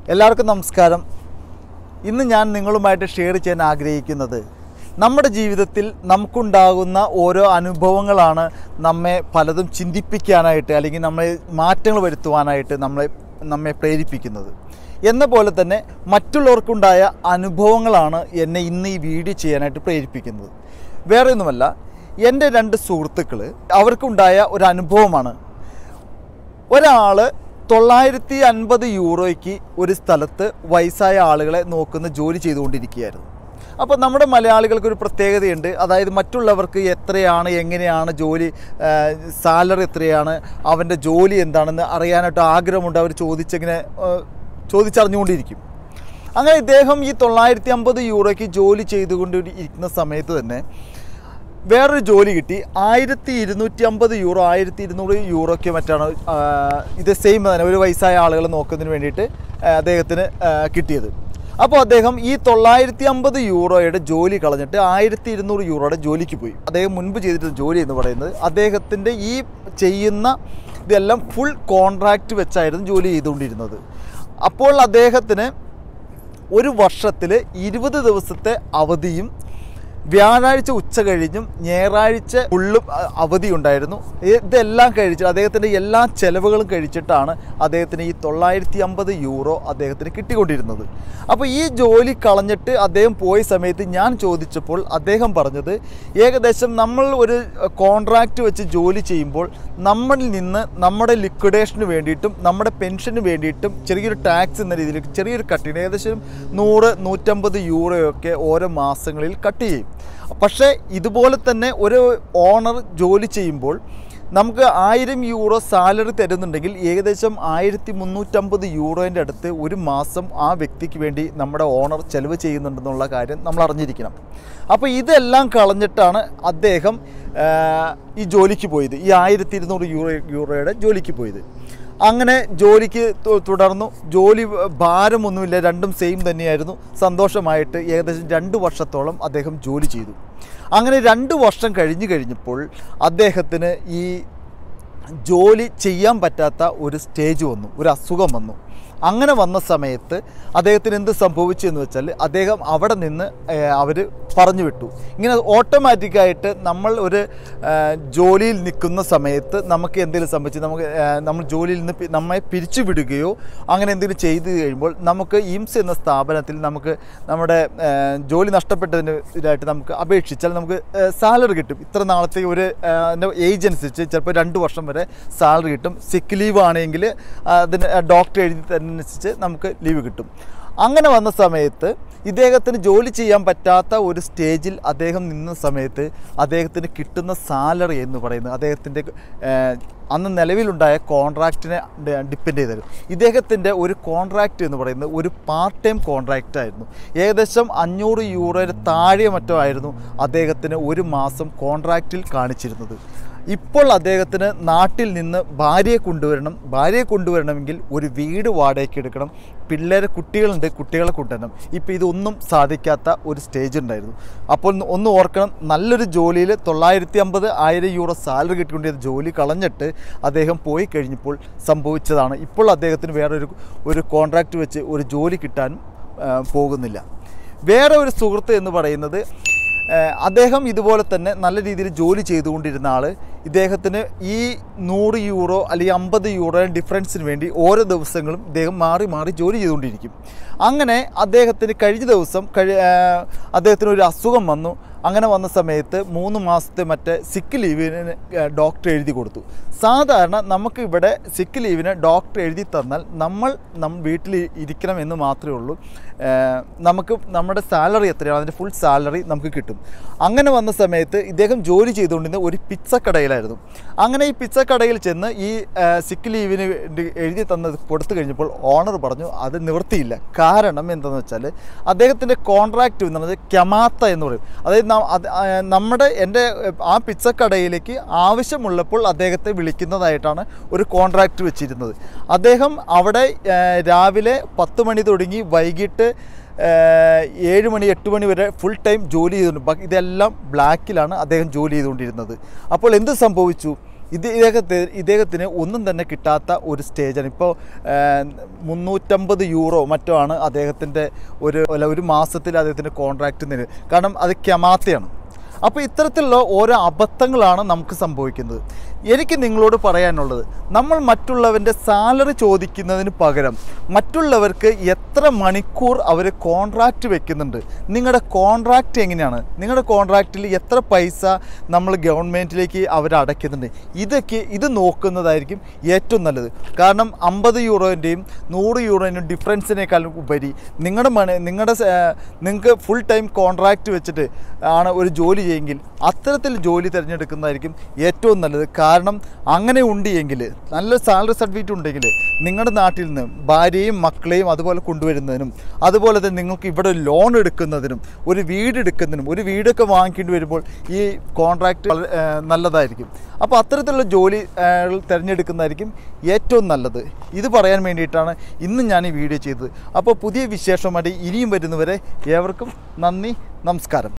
എല്ലാവർക്കും നമസ്കാരം ഇന്ന് ഞാൻ നിങ്ങളുമായിട്ട് ഷെയർ ചെയ്യാൻ ആഗ്രഹിക്കുന്നത് നമ്മുടെ ജീവിതത്തിൽ നമുക്കുണ്ടാകുന്ന ഓരോ അനുഭവങ്ങളാണ് നമ്മെ പലതും ചിന്തിപ്പിക്കാനായിട്ട് അല്ലെങ്കിൽ നമ്മളെ മാറ്റങ്ങൾ വരുത്തുവാനായിട്ട് നമ്മളെ നമ്മെ പ്രേരിപ്പിക്കുന്നത് എന്ന പോലെ തന്നെ മറ്റുള്ളവർക്കുണ്ടായ അനുഭവങ്ങളാണ് എന്നെ ഇന്ന് ഈ വീഡിയോ ചെയ്യാനായിട്ട് പ്രേരിപ്പിക്കുന്നത് വേറെ ഒന്നുമല്ല എൻ്റെ രണ്ട് സുഹൃത്തുക്കൾ അവർക്കുണ്ടായ ഒരു അനുഭവമാണ് ഒരാൾ തൊള്ളായിരത്തി അൻപത് യൂറോയ്ക്ക് ഒരു സ്ഥലത്ത് വയസ്സായ ആളുകളെ നോക്കുന്ന ജോലി ചെയ്തുകൊണ്ടിരിക്കുകയായിരുന്നു അപ്പോൾ നമ്മുടെ മലയാളികൾക്ക് ഒരു പ്രത്യേകതയുണ്ട് അതായത് മറ്റുള്ളവർക്ക് എത്രയാണ് എങ്ങനെയാണ് ജോലി സാലറി എത്രയാണ് അവൻ്റെ ജോലി എന്താണെന്ന് അറിയാനായിട്ട് ആഗ്രഹമുണ്ട് അവർ ചോദിച്ചിങ്ങനെ ആ, ചോദിച്ചറിഞ്ഞുകൊണ്ടിരിക്കും അങ്ങനെ ഇദ്ദേഹം ഈ തൊള്ളായിരത്തി അമ്പത് യൂറോയ്ക്ക് ജോലി ചെയ്തുകൊണ്ട് ഇരിക്കുന്ന സമയത്ത് തന്നെ വേറൊരു ജോലി കിട്ടി ആയിരത്തി ഇരുന്നൂറ്റി അമ്പത് യൂറോ ആയിരത്തി ഇരുന്നൂറ് യൂറോയ്ക്ക് മറ്റാണ് ആ, ഇത് സെയിം തന്നെ ഒരു വയസ്സായ ആളുകൾ നോക്കുന്നതിന് വേണ്ടിയിട്ട് ആ, അദ്ദേഹത്തിന് ആ, കിട്ടിയത് അപ്പോൾ അദ്ദേഹം ഈ തൊള്ളായിരത്തി അമ്പത് യൂറോയുടെ ജോലി കളഞ്ഞിട്ട് ആയിരത്തി ഇരുന്നൂറ് യൂറോയുടെ ജോലിക്ക് പോയി അദ്ദേഹം മുൻപ് ചെയ്തിട്ടുള്ള ജോലി എന്ന് പറയുന്നത് അദ്ദേഹത്തിൻ്റെ ഈ ചെയ്യുന്ന ഇതെല്ലാം ഫുൾ കോൺട്രാക്റ്റ് വെച്ചായിരുന്നു ജോലി ചെയ്തുകൊണ്ടിരുന്നത് അപ്പോൾ അദ്ദേഹത്തിന് ഒരു വർഷത്തിൽ ഇരുപത് ദിവസത്തെ അവധിയും വ്യാഴാഴ്ച ഉച്ച കഴിഞ്ഞും ഞായറാഴ്ച ഫുള്ളും അ- അവധി ഉണ്ടായിരുന്നു ഇതെല്ലാം കഴിച്ചിട്ട് അദ്ദേഹത്തിൻ്റെ എല്ലാ ചെലവുകളും കഴിച്ചിട്ടാണ് അദ്ദേഹത്തിന് ഈ തൊള്ളായിരത്തി അമ്പത് യൂറോ അദ്ദേഹത്തിന് കിട്ടിക്കൊണ്ടിരുന്നത് അപ്പോൾ ഈ ജോലി കളഞ്ഞിട്ട് അദ്ദേഹം പോയ സമയത്ത് ഞാൻ ചോദിച്ചപ്പോൾ അദ്ദേഹം പറഞ്ഞത് ഏകദേശം നമ്മൾ ഒരു കോൺട്രാക്റ്റ് വെച്ച് ജോലി ചെയ്യുമ്പോൾ നമ്മളിൽ നിന്ന് നമ്മുടെ ലിക്വിഡേഷന് വേണ്ടിയിട്ടും നമ്മുടെ പെൻഷന് വേണ്ടിയിട്ടും ചെറിയൊരു ടാക്സ് എന്ന രീതിയിൽ ചെറിയൊരു കട്ടിങ് ഏകദേശം നൂറ് നൂറ്റമ്പത് യൂറോയൊക്കെ ഓരോ മാസങ്ങളിൽ കട്ട് ചെയ്യും പക്ഷേ ഇതുപോലെ തന്നെ ഒരു ഓണർ ജോലി ചെയ്യുമ്പോൾ നമുക്ക് ആയിരം യൂറോ സാലറി തരുന്നുണ്ടെങ്കിൽ ഏകദേശം ആയിരത്തി മുന്നൂറ്റമ്പത് യൂറോൻ്റെ അടുത്ത് ഒരു മാസം ആ വ്യക്തിക്ക് വേണ്ടി നമ്മുടെ ഓണർ ചെലവ് ചെയ്യുന്നുണ്ടെന്നുള്ള കാര്യം നമ്മൾ അറിഞ്ഞിരിക്കണം അപ്പോൾ ഇതെല്ലാം കളഞ്ഞിട്ടാണ് അദ്ദേഹം ആ, ഈ ജോലിക്ക് പോയത് ഈ ആയിരത്തി ഇരുന്നൂറ് യൂറോ യൂറോയുടെ ജോലിക്ക് പോയത് അങ്ങനെ ജോലിക്ക് തു- തുടർന്നു ജോലി ഭാരമൊന്നുമില്ല രണ്ടും സെയിം തന്നെയായിരുന്നു സന്തോഷമായിട്ട് ഏകദേശം രണ്ട് വർഷത്തോളം അദ്ദേഹം ജോലി ചെയ്തു അങ്ങനെ രണ്ട് വർഷം കഴിഞ്ഞു കഴിഞ്ഞപ്പോൾ അദ്ദേഹത്തിന് ഈ ജോലി ചെയ്യാൻ പറ്റാത്ത ഒരു സ്റ്റേജ് വന്നു ഒരു അസുഖം വന്നു അങ്ങനെ വന്ന സമയത്ത് അദ്ദേഹത്തിന് എന്ത് സംഭവിച്ചു എന്ന് വെച്ചാൽ അദ്ദേഹം അവിടെ നിന്ന് അവർ പറഞ്ഞു വിട്ടു ഇങ്ങനെ ഓട്ടോമാറ്റിക്കായിട്ട് നമ്മൾ ഒരു ആ, ജോലിയിൽ നിൽക്കുന്ന സമയത്ത് നമുക്ക് എന്തെങ്കിലും സംഭവിച്ച് നമുക്ക് ആ, നമ്മൾ ജോലിയിൽ നിന്ന് പി- നമ്മെ പിരിച്ചു വിടുകയോ അങ്ങനെ എന്തെങ്കിലും ചെയ്തു കഴിയുമ്പോൾ നമുക്ക് ഇംസ് എന്ന സ്ഥാപനത്തിൽ നമുക്ക് നമ്മുടെ ആ, ജോലി നഷ്ടപ്പെട്ടതിന് ഇതായിട്ട് നമുക്ക് അപേക്ഷിച്ചാൽ നമുക്ക് സാലറി കിട്ടും ഇത്ര നാളത്തെ ഒരു ഏജ് അനുസരിച്ച് ചിലപ്പോൾ രണ്ട് വർഷം വരെ സാലറി കിട്ടും സിക്ക് ലീവ് ആണെങ്കിൽ അതിന് ഡോക്ടർ എഴുതി തന്നനുസരിച്ച് നമുക്ക് ലീവ് കിട്ടും അങ്ങനെ വന്ന സമയത്ത് ഇദ്ദേഹത്തിന് ജോലി ചെയ്യാൻ പറ്റാത്ത ഒരു സ്റ്റേജിൽ അദ്ദേഹം നിന്ന സമയത്ത് അദ്ദേഹത്തിന് കിട്ടുന്ന സാലറി എന്ന് പറയുന്നത് അദ്ദേഹത്തിൻ്റെ ഏഹ്, അന്ന് നിലവിലുണ്ടായ കോൺട്രാക്റ്റിനെ ഡിപ്പെൻഡ് ചെയ്തായിരുന്നു ഇദ്ദേഹത്തിൻ്റെ ഒരു കോൺട്രാക്റ്റ് എന്ന് പറയുന്നത് ഒരു പാർട്ട് ടൈം കോൺട്രാക്റ്റ് ആയിരുന്നു ഏകദേശം അഞ്ഞൂറ് യൂറോയുടെ താഴെ മറ്റോ ആയിരുന്നു അദ്ദേഹത്തിന് ഒരു മാസം കോൺട്രാക്റ്റിൽ കാണിച്ചിരുന്നത് ഇപ്പോൾ അദ്ദേഹത്തിന് നാട്ടിൽ നിന്ന് ഭാര്യയെ കൊണ്ടുവരണം ഭാര്യയെ കൊണ്ടുവരണമെങ്കിൽ ഒരു വീട് വാടകയ്ക്ക് എടുക്കണം പിള്ളേരെ കുട്ടികളുണ്ട് കുട്ടികളെ കൊണ്ടുവരണം ഇപ്പോൾ ഇതൊന്നും സാധിക്കാത്ത ഒരു സ്റ്റേജ് ഉണ്ടായിരുന്നു അപ്പോൾ ഒന്ന് ഒന്ന് ഓർക്കണം നല്ലൊരു ജോലിയിൽ തൊള്ളായിരത്തി അമ്പത് ആയിരം യൂറോ സാലറി കിട്ടിക്കൊണ്ടിരുന്ന ജോലി കളഞ്ഞിട്ട് അദ്ദേഹം പോയി കഴിഞ്ഞപ്പോൾ സംഭവിച്ചതാണ് ഇപ്പോൾ അദ്ദേഹത്തിന് വേറൊരു ഒരു കോൺട്രാക്റ്റ് വെച്ച് ഒരു ജോലി കിട്ടാനും ആ, പോകുന്നില്ല വേറെ ഒരു സുഹൃത്ത് എന്ന് പറയുന്നത് ഏഹ് അദ്ദേഹം ഇതുപോലെ തന്നെ നല്ല രീതിയിൽ ജോലി ചെയ്തുകൊണ്ടിരുന്ന ആൾ ഇദ്ദേഹത്തിന് ഈ നൂറ് യൂറോ അല്ലെങ്കിൽ അമ്പത് യൂറോ ഡിഫറൻസിന് വേണ്ടി ഓരോ ദിവസങ്ങളും ഇദ്ദേഹം മാറി മാറി ജോലി ചെയ്തുകൊണ്ടിരിക്കും അങ്ങനെ അദ്ദേഹത്തിന് കഴിഞ്ഞ ദിവസം കഴി ഏഹ് അദ്ദേഹത്തിന് ഒരു അസുഖം വന്നു അങ്ങനെ വന്ന സമയത്ത് മൂന്ന് മാസത്തെ മറ്റേ സിക്ക് ലീവിന് ഡോക്ടർ എഴുതി കൊടുത്തു സാധാരണ നമുക്ക് ഇവിടെ സിക്ക് ലീവിന് ഡോക്ടർ എഴുതി തന്നാൽ നമ്മൾ നം വീട്ടിൽ ഇരിക്കണം എന്ന് മാത്രമേ ഉള്ളൂ ഏഹ് നമുക്ക് നമ്മുടെ സാലറി എത്രയാണ് അതിൻ്റെ ഫുൾ സാലറി നമുക്ക് കിട്ടും അങ്ങനെ വന്ന സമയത്ത് ഇദ്ദേഹം ജോലി ചെയ്തുകൊണ്ടിരുന്ന ഒരു പിച്ചക്കടയിലായിരുന്നു അങ്ങനെ ഈ പിച്ചക്കടയിൽ ചെന്ന് ഈ ഏഹ് സിക്ക് ലീവിന് വേണ്ടി എഴുതി തന്നത് കൊടുത്തു കഴിഞ്ഞപ്പോൾ ഓണർ പറഞ്ഞു അത് നിവൃത്തിയില്ല കാരണം എന്താണെന്ന് വെച്ചാൽ അദ്ദേഹത്തിൻ്റെ കോൺട്രാക്റ്റ് എന്ന് പറയുന്നത് കെമാത്ത എന്ന് പറയും അതായത് ന- അത് ആ, നമ്മുടെ എൻ്റെ ആ പിച്ചക്കടയിലേക്ക് ആവശ്യമുള്ളപ്പോൾ അദ്ദേഹത്തെ വിളിക്കുന്നതായിട്ടാണ് ഒരു കോൺട്രാക്റ്റ് വെച്ചിരുന്നത് അദ്ദേഹം അവിടെ ഏഹ്, രാവിലെ പത്ത് മണി തുടങ്ങി വൈകിട്ട് ഏഹ്, ഏഴ് മണി എട്ട് മണി വരെ ഫുൾ ടൈം ജോലി ചെയ്തിട്ടുണ്ട് ബാക്കി ഇതെല്ലാം ബ്ലാക്കിലാണ് അദ്ദേഹം ജോലി ചെയ്തുകൊണ്ടിരുന്നത് അപ്പോൾ എന്ത് സംഭവിച്ചു ഇത് ഇദ്ദേഹത്തെ ഇദ്ദേഹത്തിന് ഒന്നും തന്നെ കിട്ടാത്ത ഒരു സ്റ്റേജാണ് ഇപ്പോൾ മുന്നൂറ്റമ്പത് യൂറോ മറ്റോ ആണ് അദ്ദേഹത്തിൻ്റെ ഒരു അല്ല ഒരു മാസത്തിൽ അദ്ദേഹത്തിൻ്റെ കോൺട്രാക്റ്റ് നില കാരണം അത് കെമാത്തയാണ് അപ്പോൾ ഇത്തരത്തിലുള്ള ഓരോ അബദ്ധങ്ങളാണ് നമുക്ക് സംഭവിക്കുന്നത് എനിക്ക് നിങ്ങളോട് പറയാനുള്ളത് നമ്മൾ മറ്റുള്ളവൻ്റെ സാലറി ചോദിക്കുന്നതിന് പകരം മറ്റുള്ളവർക്ക് എത്ര മണിക്കൂർ അവർ കോൺട്രാക്റ്റ് വെക്കുന്നുണ്ട് നിങ്ങളുടെ കോൺട്രാക്റ്റ് എങ്ങനെയാണ് നിങ്ങളുടെ കോൺട്രാക്റ്റിൽ എത്ര പൈസ നമ്മൾ ഗവൺമെൻറ്റിലേക്ക് അവർ അടയ്ക്കുന്നുണ്ട് ഇതൊക്കെ ഇത് നോക്കുന്നതായിരിക്കും ഏറ്റവും നല്ലത് കാരണം അമ്പത് യൂറോൻ്റെയും നൂറ് യൂറോൻ്റെയും ഡിഫറൻസിനേക്കാളും ഉപരി നിങ്ങളുടെ മണി നിങ്ങളുടെ നിങ്ങൾക്ക് ഫുൾ ടൈം കോൺട്രാക്റ്റ് വെച്ചിട്ട് ആണ് ഒരു ജോലി ചെയ്യുമെങ്കിൽ അത്തരത്തിൽ ജോലി തിരഞ്ഞെടുക്കുന്നതായിരിക്കും ഏറ്റവും നല്ലത് കാരണം അങ്ങനെ ഉണ്ട് എങ്കിൽ നല്ല സാലറി സർട്ടിഫിക്കറ്റ് ഉണ്ടെങ്കിൽ നിങ്ങളുടെ നാട്ടിൽ നിന്ന് ഭാര്യയും മക്കളെയും അതുപോലെ കൊണ്ടുവരുന്നതിനും അതുപോലെ തന്നെ നിങ്ങൾക്ക് ഇവിടെ ലോൺ എടുക്കുന്നതിനും ഒരു വീട് എടുക്കുന്നതിനും ഒരു വീടൊക്കെ വാങ്ങിക്കേണ്ടി വരുമ്പോൾ ഈ കോൺട്രാക്റ്റ് വളരെ ഏഹ്, നല്ലതായിരിക്കും അപ്പോൾ അത്തരത്തിലുള്ള ജോലി ഏഹ്, തിരഞ്ഞെടുക്കുന്നതായിരിക്കും ഏറ്റവും നല്ലത് ഇത് പറയാൻ വേണ്ടിയിട്ടാണ് ഇന്ന് ഞാൻ ഈ വീഡിയോ ചെയ്തത് അപ്പോൾ പുതിയ വിശേഷമായിട്ട് ഇനിയും വരുന്നവരെ ഏവർക്കും നന്ദി നമസ്കാരം